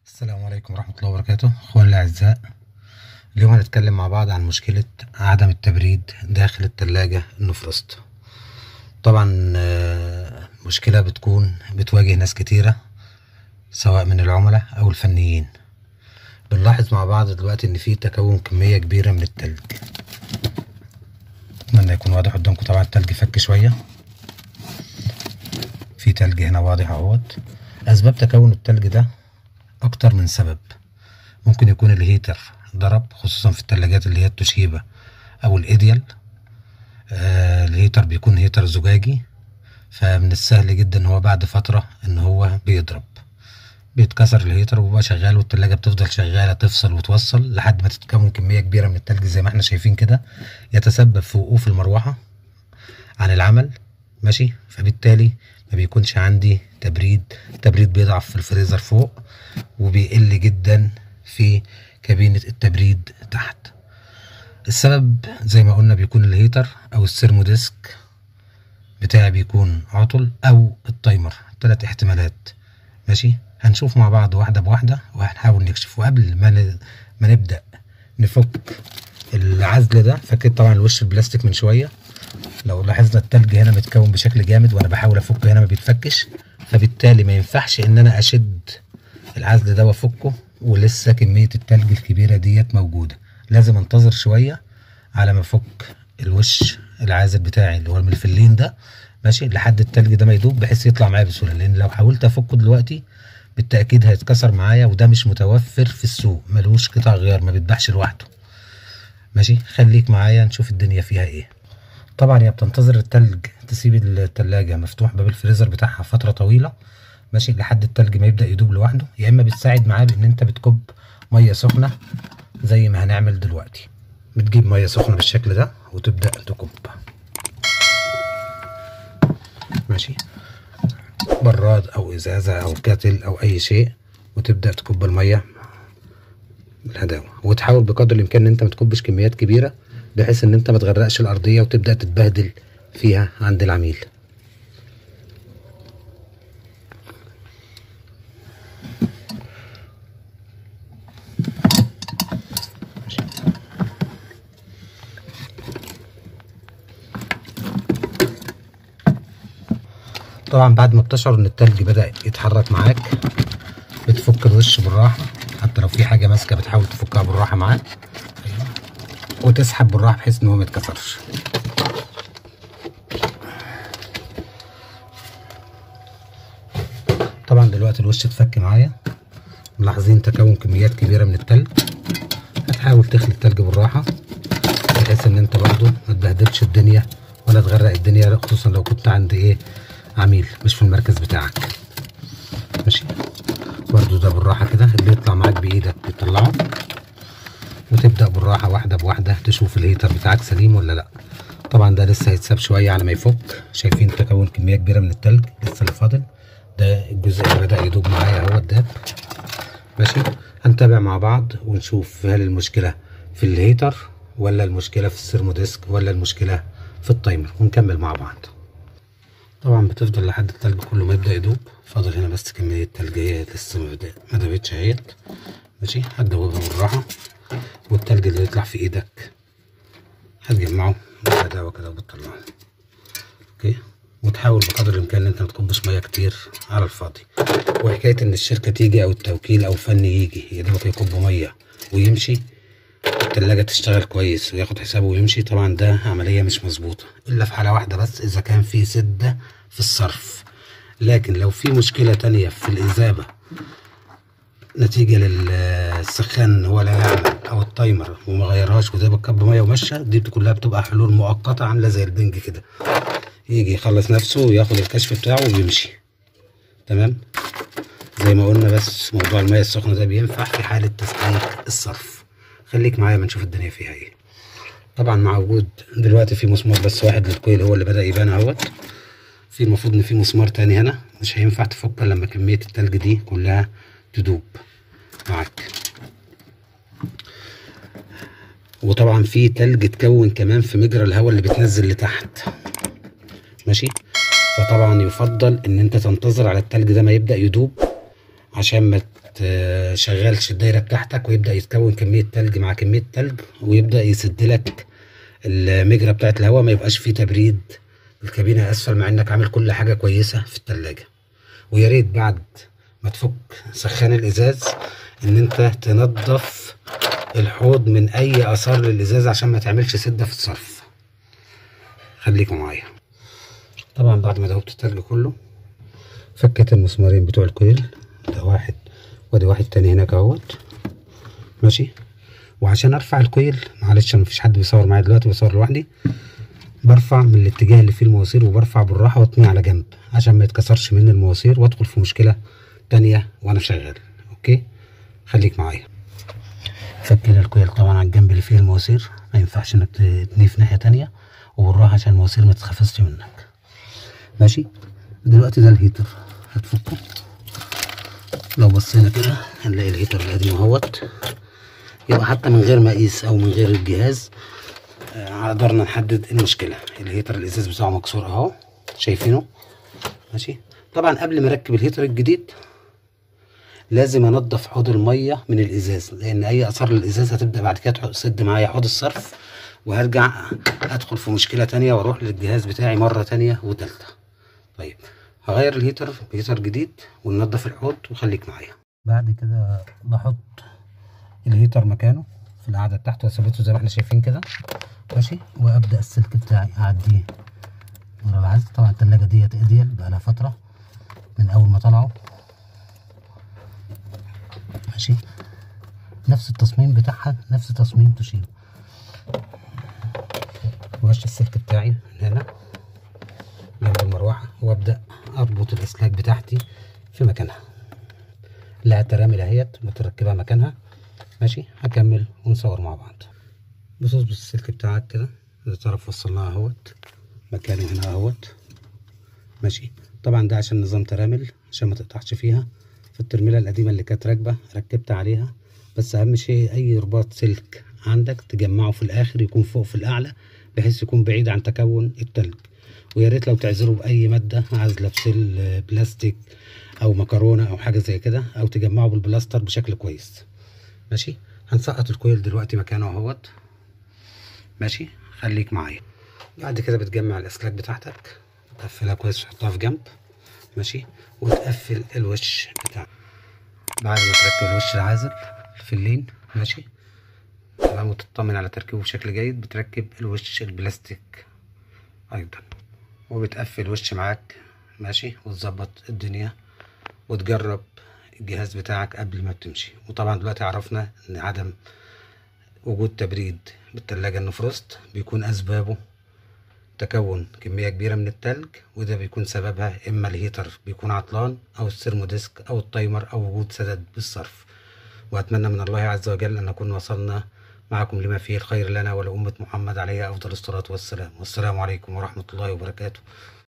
السلام عليكم ورحمة الله وبركاته اخواني الاعزاء اليوم هنتكلم مع بعض عن مشكلة عدم التبريد داخل التلاجة النفرست طبعا آه، مشكلة بتكون بتواجه ناس كتيرة سواء من العملاء او الفنيين بنلاحظ مع بعض دلوقتي ان في تكون كمية كبيرة من التلج اتمنى يكون واضح قدامكم طبعا التلج فك شوية في تلج هنا واضح اهوت اسباب تكون التلج ده اكتر من سبب ممكن يكون الهيتر ضرب خصوصا في التلاجات اللي هي التوشيبا او الايديال آه الهيتر بيكون هيتر زجاجي فمن السهل جدا ان هو بعد فترة ان هو بيضرب بيتكسر الهيتر وبيبقى شغال والتلاجة بتفضل شغالة تفصل وتوصل لحد ما تتكون كمية كبيرة من التلج زي ما احنا شايفين كده يتسبب في وقوف المروحة عن العمل ماشي فبالتالي ما بيكونش عندي تبريد التبريد بيضعف في الفريزر فوق وبيقل جدا في كابينة التبريد تحت السبب زي ما قلنا بيكون الهيتر او السيرموديسك بتاعي بيكون عطل او التايمر ثلاث احتمالات ماشي هنشوف مع بعض واحدة بواحدة وهنحاول نكشف وقبل ما ن- ما نبدأ نفك العزل ده فكيت طبعا الوش البلاستيك من شوية لو لاحظنا التلج هنا متكون بشكل جامد وانا بحاول افكه هنا ما بيتفكش فبالتالي ما ينفعش ان انا اشد العزل ده وافكه ولسه كمية التلج الكبيرة ديت موجودة لازم انتظر شوية على ما افك الوش العازل بتاعي اللي هو الملفلين ده ماشي لحد التلج ده ما يدوب بحيث يطلع معايا بسهولة لان لو حاولت افكه دلوقتي بالتأكيد هيتكسر معايا وده مش متوفر في السوق ملوش قطع غيار ما بيتباعش لوحده ماشي خليك معايا نشوف الدنيا فيها ايه طبعا يا بتنتظر التلج تسيب التلاجة مفتوح باب الفريزر بتاعها فترة طويلة ماشي لحد التلج ما يبدأ يدوب لوحده يا اما بتساعد معاه بان انت بتكب مية سخنة زي ما هنعمل دلوقتي بتجيب مية سخنة بالشكل ده وتبدأ تكب ماشي براد او ازازة او كاتل او اي شيء وتبدأ تكب المية بالهداوة وتحاول بقدر الامكان ان انت ما تكبش كميات كبيرة بحيث ان انت ما تغرقش الارضية وتبدأ تتبهدل فيها عند العميل طبعا بعد ما بتشعر ان التلج بدأ يتحرك معاك بتفك الوش بالراحة حتى لو في حاجة ماسكة بتحاول تفكها بالراحة معاه وتسحب بالراحة بحيث ان هو ما يتكسرش طبعا دلوقتي الوش اتفك معايا ملاحظين تكون كميات كبيرة من التلج هتحاول تخلي التلج بالراحة بحيث ان انت برضو ما تبهدلش الدنيا ولا تغرق الدنيا خصوصا لو كنت عند ايه عميل مش في المركز بتاعك ماشي برضو ده بالراحة كده اللي يطلع معاك بإيدك بتطلعه وتبدأ بالراحة واحدة بواحدة تشوف الهيتر بتاعك سليم ولا لأ طبعا ده لسه هيتساب شوية على ما يفك شايفين تكون كمية كبيرة من التلج لسه اللي فاضل ده الجزء اللي بدأ يدوب معايا اهو الداب ماشي هنتابع مع بعض ونشوف هل المشكلة في الهيتر ولا المشكلة في السيرموديسك ولا المشكلة في التايمر ونكمل مع بعض طبعا بتفضل لحد التلج كله ما يبدأ يدوب فاضل هنا بس كمية تلجية لسه ما بدأ- ما دابتش اهيت ماشي هتدوبها بالراحة والتلج اللي يطلع في ايدك هتجمعه بالهداوة كده وبتطلعه اوكي وتحاول بقدر الامكان ان انت ما تكبش ميه كتير على الفاضي وحكايه ان الشركه تيجي او التوكيل او الفني يجي يا دوبك يكب ميه ويمشي التلاجة تشتغل كويس وياخد حسابه ويمشي طبعا ده عملية مش مظبوطة إلا في حالة واحدة بس إذا كان في سدة في الصرف لكن لو في مشكلة تانية في الإذابة نتيجة للسخان هو لا يعمل أو التايمر وما غيرهاش وده بكب مية ومشى دي كلها بتبقى حلول مؤقتة عاملة زي البنج كده يجي يخلص نفسه وياخد الكشف بتاعه ويمشي تمام زي ما قلنا بس موضوع المية السخنة ده بينفع في حالة تسقيق الصرف خليك معايا ما نشوف الدنيا فيها ايه طبعا مع وجود دلوقتي في مسمار بس واحد للكويل هو اللي بدأ يبان اهوت في المفروض ان في مسمار تاني هنا مش هينفع تفك إلا لما كمية التلج دي كلها تدوب معاك وطبعا في تلج اتكون كمان في مجرى الهواء اللي بتنزل لتحت ماشي فطبعا يفضل ان انت تنتظر على التلج ده ما يبدأ يدوب عشان ما تشغلش الدايرة بتاعتك ويبدأ يتكون كمية تلج مع كمية تلج ويبدأ يسد لك المجرى بتاعت الهواء ما يبقاش فيه تبريد الكابينة أسفل مع إنك عامل كل حاجة كويسة في التلاجة ويا ريت بعد ما تفك سخان الإزاز إن أنت تنظف الحوض من أي آثار للإزاز عشان ما تعملش سدة في الصرف خليكم معايا طبعا بعد ما دوبت التلج كله فكت المسمارين بتوع الكويل ده واحد وادي واحد تاني هناك اهوت ماشي وعشان ارفع الكويل معلش مفيش حد بيصور معايا دلوقتي بصور لوحدي برفع من الاتجاه اللي فيه المواسير وبرفع بالراحه واتنيه على جنب عشان ما يتكسرش مني المواسير وادخل في مشكله تانية وانا شغال اوكي خليك معايا فكينا الكويل طبعا على الجنب اللي فيه المواسير ما ينفعش انك تتنيه في ناحيه تانية وبالراحه عشان المواسير ما تتخفزش منك ماشي دلوقتي ده الهيتر هتفكه لو بصينا كده هنلاقي الهيتر القديم اهوت يبقى حتى من غير ما اقيس او من غير الجهاز آه، قدرنا نحدد المشكله الهيتر الازاز بتاعه مكسور اهو شايفينه ماشي طبعا قبل ما اركب الهيتر الجديد لازم انضف حوض الميه من الازاز لان اي اثار للازاز هتبدا بعد كده تسد معايا حوض الصرف وهرجع ادخل في مشكله تانية واروح للجهاز بتاعي مره تانية وتالتة طيب هغير الهيتر بهيتر جديد وننضف الحوض وخليك معايا بعد كده بحط الهيتر مكانه في القعده بتاعته واثبته زي ما احنا شايفين كده ماشي وابدا السلك بتاعي اعديه ورا العزل طبعا التلاجة ديت اديل بقالها فترة من اول ما طلعوا ماشي نفس التصميم بتاعها نفس تصميم توشيبا وهش السلك بتاعي من هنا جنب المروحة وابدأ اربط الاسلاك بتاعتي في مكانها لها ترامل اهيت متركبة مكانها ماشي هكمل ونصور مع بعض بص بص السلك بتاعك كده ده طرف وصلناه اهوت مكانه هنا اهوت ماشي طبعا ده عشان نظام ترامل عشان ما تقطعش فيها فالترميلة القديمة اللي كانت راكبة ركبت عليها بس اهم شيء اي رباط سلك عندك تجمعه في الاخر يكون فوق في الاعلى بحيث يكون بعيد عن تكون التلج ويا ريت لو تعزله باي ماده عازله بسل بلاستيك او مكرونه او حاجه زي كده او تجمعه بالبلاستر بشكل كويس ماشي هنسقط الكويل دلوقتي مكانه اهوت ماشي خليك معايا بعد كده بتجمع الاسلاك بتاعتك تقفلها كويس تحطها في جنب ماشي وتقفل الوش بتاعك بعد ما تركب الوش العازل في اللين ماشي تمام وتطمن على تركيبه بشكل جيد بتركب الوش البلاستيك ايضا وبتقفل وش معاك ماشي وتظبط الدنيا وتجرب الجهاز بتاعك قبل ما بتمشي وطبعا دلوقتي عرفنا ان عدم وجود تبريد بالتلاجة النفروست بيكون اسبابه تكون كمية كبيرة من التلج وده بيكون سببها اما الهيتر بيكون عطلان او السيرموديسك او التايمر او وجود سدد بالصرف واتمنى من الله عز وجل ان نكون وصلنا معكم لما فيه الخير لنا ولأمة محمد عليه أفضل الصلاة والسلام والسلام عليكم ورحمة الله وبركاته